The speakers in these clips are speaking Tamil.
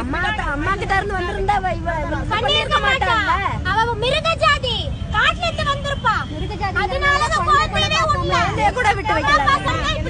அம்மா அம்மா கிட்ட இருந்து வந்திருந்தா இவ- இவ- இவ பண்ணிருக்க மாட்டா அவ மிருக ஜாதி காட்டுல இருந்து வந்திருப்பா அதனால தான் கோவப்படவே உள்ள குழந்தைய கூட விட்டு வைக்கல. இப்படி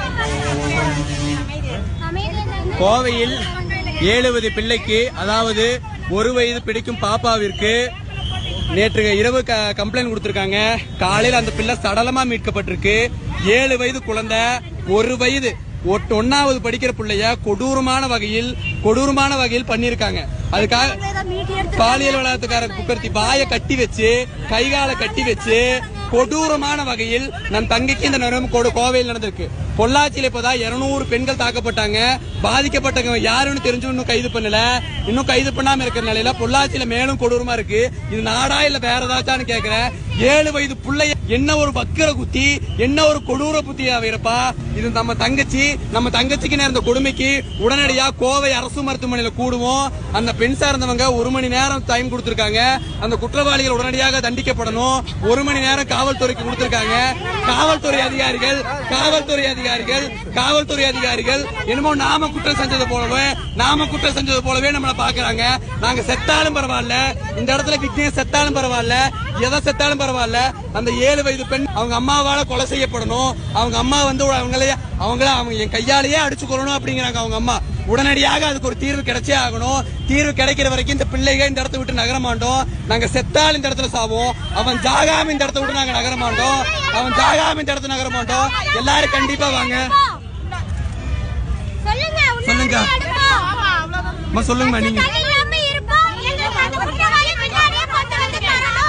பண்ணிருக்காங்க கோவையில் ஏழு வயது பிள்ளைக்கு அதாவது ஒரு வயது பிடிக்கும் பாப்பாவிற்கு நேற்று இரவு க- கம்ப்ளைண்ட் கொடுத்திருக்காங்க காலையில் அந்த பிள்ளை சடலமா மீட்கப்பட்டிருக்கு ஏழு வயது குழந்தை ஒரு வயது ஒட்- ஒண்ணாவது படிக்கிற பிள்ளைய கொடூரமான வகையில் கொடூரமான வகையில் பண்ணிருக்காங்க அதுக்காக பாலியல் விளையாட்டுக்கார குக்கர்த்தி வாயை கட்டி வச்சு கைகால கட்டி வச்சு கொடூரமான வகையில் நம் தங்கைக்கு இந்த நிலைமை கொடு- கோவையில் நடந்திருக்கு பொள்ளாச்சியில இப்பதான் இருநூறு பெண்கள் தாக்கப்பட்டாங்க பாதிக்கப்பட்டவங்க யாருன்னு தெரிஞ்சு இன்னும் கைது பண்ணல இன்னும் கைது பண்ணாம இருக்கிற நிலையில பொள்ளாச்சியில மேலும் கொடூரமா இருக்கு இது நாடா இல்ல வேற ஏதாச்சான்னு கேக்குறேன் ஏழு வயது புள்ளைய என்ன ஒரு வக்கிர குத்தி என்ன ஒரு கொடூர புத்தியா இருப்பா இது நம்ம தங்கச்சி நம்ம தங்கச்சிக்கு நேர்ந்த கொடுமைக்கு உடனடியா கோவை அரசு மருத்துவமனையில கூடுவோம் அந்த பெண் சார்ந்தவங்க ஒரு மணி நேரம் டைம் கொடுத்திருக்காங்க அந்த குற்றவாளிகள் உடனடியாக தண்டிக்கப்படணும் ஒரு மணி நேரம் காவல்துறைக்கு கொடுத்திருக்காங்க காவல்துறை அதிகாரிகள் காவல்துறை அதிகாரிகள் காவல்துறை அதிகாரிகள் என்னமோ நாம குற்றம் செஞ்சது போலவே நாம குற்றம் செஞ்சது போலவே நம்மள பாக்குறாங்க நாங்க செத்தாலும் பரவாயில்ல இந்த இடத்துல விக்னேஷ் செத்தாலும் பரவாயில்ல எதை செத்தாலும் பரவாயில்ல அந்த ஏழு வயது பெண் அவங்க அம்மாவால கொலை செய்யப்படணும் அவங்க அம்மா வந்து அவங்களே அவங்கள அவங்க என் கையாலேயே அடிச்சு கொள்ளணும் அப்படிங்கிறாங்க அவங்க அம்மா உடனடியாக அதுக்கு ஒரு தீர்வு கிடைச்சே ஆகணும் தீர்வு கிடைக்கிற வரைக்கும் இந்த பிள்ளைங்க இந்த இடத்த விட்டு நகர மாட்டோம் நாங்க செத்தால் இந்த இடத்துல சாவோம் அவன் ஜாகாம இந்த இடத்த விட்டு நாங்க நகர மாட்டோம் அவன் ஜாகாம இந்த இடத்துல நகர மாட்டோம் எல்லாரும் கண்டிப்பா வாங்க சொல்லுங்க சொல்லுங்க. அம்மா சொல்லுங்கம்மா நீங்க தலையிடாம இருப்போம் எங்களுக்கு அந்த குற்றவாளி பின்னாடியே கொண்டு வந்து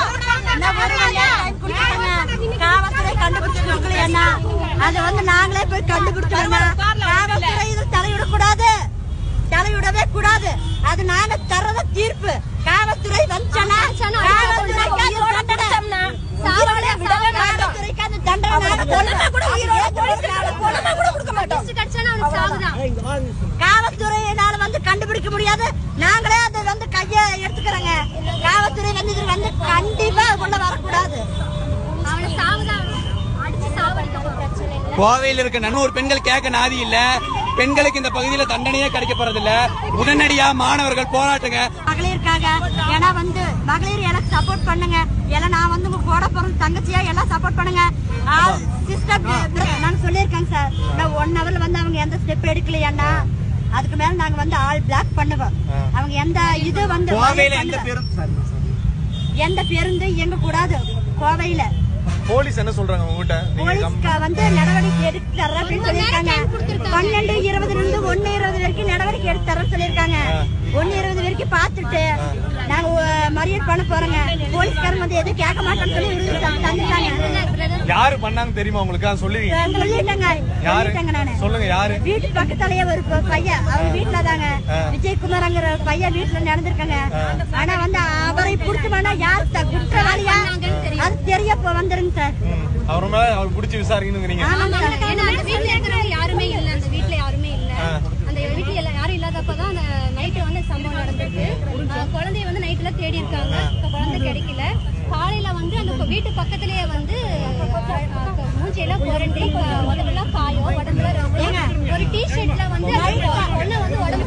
தரணும் காவல்துறை கண்டுபிடிச்சு கொடுக்கலையா அதை வந்து நாங்களே போய் கண்டுபிடிச்சோம்னா காவல்துறை இதில் தலையிடக்கூடாது தலையிடவே கூடாது அது நாங்க தர்றத தீர்ப்பு காவல்துறை வந்துச்சனா காவல்துறைக்கு அது ஒரு தண்டனை. உயிரோட விடவே மாட்டோம். காவல்துறைக்கு அது தண்டனை நாங்க தருவோம். கூட உயிரோட போலீஸ்காரங்க கொண்டுமே கூட கொடுக்க மாட்டோம். காவல்துறையினால வந்து கண்டுபிடிக்க முடியாது நாங்களே அதை வந்து கைய எடுத்துக்கிறோங்க காவல்துறை வந்து இது வந்து கண்டிப்பா உள்ள வரக்கூடாது அவனை சாவுதான் அடிச்சு சாவடிக்க பிரச்சனை இல்லை கோவையில் இருக்க நன்னூறு பெண்கள் கேட்க நாதி இல்ல பெண்களுக்கு இந்த பகுதியில தண்டனையே கிடைக்க போறதில்ல உடனடியா மாணவர்கள் போராட்டுங்க மகளிருக்காக ஏன்னா வந்து மகளிர் எனக்கு சப்போர்ட் பண்ணுங்க ஏன்னா நான் வந்து உங்க கூட பிறந்த தங்கச்சியா எல்லாம் சப்போர்ட் பண்ணுங்க சிஸ்டர் நான் சொல்லியிருக்கேங்க சார் நான் ஒன் ஹவர்ல வந்து அவங்க எந்த ஸ்டெப் எடுக்கலையாண்ணா அதுக்கு மேல நாங்க வந்து ஆல் பிளாக் பண்ணுவோம் அவங்க எந்த இது வந்து கோவையில எந்த பண்ணல. பேரும் எந்த பேருந்து இயங்க கூடாது கோவையில போலீஸ் என்ன சொல்றாங்க உங்ககிட்ட நீங்க கம்- போலீஸ்க்கு வந்து நடவடிக்கை எடுத்து தர அப்படின்னு சொல்லியிருக்காங்க பன்னெண்டு இருபதுல இருந்து ஒண்ணு இருபது வரைக்கும் நடவடிக்கை எடுத்து தர சொல்லியிருக்காங்க ஒண்ணு இருபது வரைக்கும் பார்த்துட்டு நாங்க ஒ- மறியல் பண்ண போறோங்க போலீஸ்காரங்க வந்து எதுவும் கேட்க மாட்டோம்னு சொல்லி உறுதி தந்து- தந்துட்டாங்க யாரு பண்ணாங்க தெரியுமா உங்களுக்கு அது சொல்லுவீங்க சொல்லிட்டேங்க யாரு சொல்லிட்டேங்க நானு சொல்லுங்க யாரு வீட்டு பக்கத்துலயே ஒரு ப- பையன் அவங்க வீட்டுல தாங்க விஜயகுமார்ங்கிற ஒரு பையன் வீட்டுல நடந்திருக்காங்க ஆனா வந்து அவரை புடிச்சு வேணா யார் த- குற்றவாளியா அது தெரிய இப்ப வந்துருங்க சார் ம். அவர் மேல அவர் பிடிச்சி விசாரிக்கணுங்கிறீங்க ஆமாங்க சார் ஏன்னா அந்த வீட்ல இருக்கிறவங்க யாருமே இல்ல அந்த வீட்ல யாருமே இல்ல அந்த வீட்ல எல்லா- யாரும் இல்லாதப்பதான் அந்த நைட்டு வந்து சம்பவம் நடந்திருக்கு அஹ் குழந்தைய வந்து நைட்ல தேடி இருக்காங்க இப்ப குழந்தை கிடைக்கல காலையில வந்து அந்த கொ- வீட்டு பக்கத்துலயே வந்து அஹ், மூஞ்சியெல்லாம் புரண்டு உடம்புலாம் காயம் உடம்புல ரொம்ப- ஒரு டி ஷர்ட்ல வந்து அந்த பொண்ணை வந்து உடம்பு